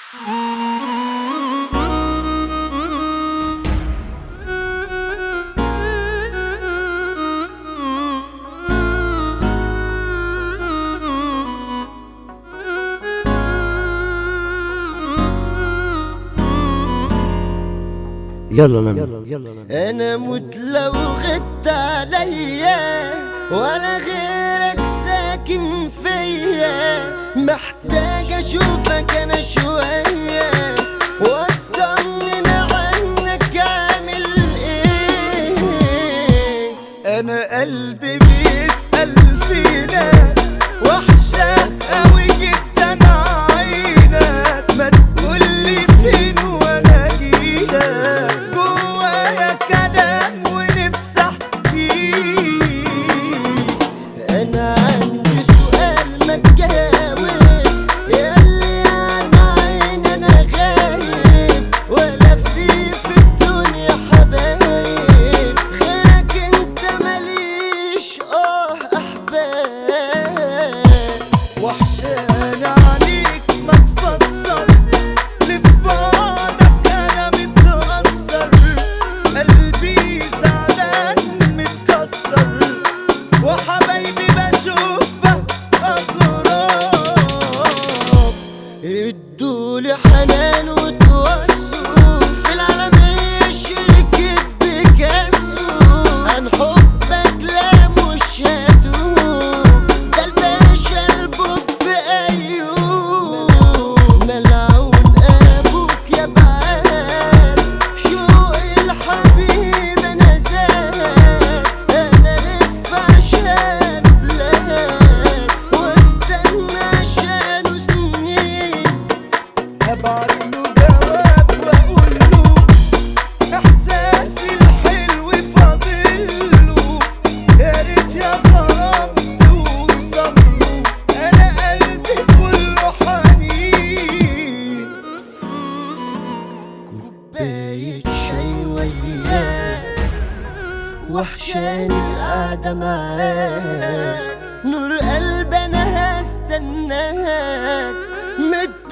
يلا نام يلا نام انا مت لو غبت عليا ولا غيرك ساكن فيا محتاج اشوفك انا شوية واطمن عنك عامل ايه انا قلبي بيسأل فينا وحشة قوي جدا عينك ما تقولي فين وانا جيلك جوايا كلام ونفسي احكيه انا عندي سؤال ما تجاوب ياللي عن عين انا غايب ولا في في الدنيا حبايب غيرك انت ماليش اه احباب وحشان عليك ما تفسر اللي في بعدك انا متأثر قلبي زعلان متكسر وحبايبي بشوفها اغراب ادولي حنان وتوسوا في العالمية شركة بيكاسو عن حبك لا مش هدوم ده الباشا البوب ايوب ملعون ابوك يا بعاد شوق الحبيب انا زاد انا لف عشان بلاد واستنى عشانه سنين ابعت له جواب واقول له احساسي الحلو فاضل له يا ريت يا غرام توصل له انا قلبي كله حنين كوباية شاي وياك وحشاني القعدة معاك نور قلب انا هستناك مد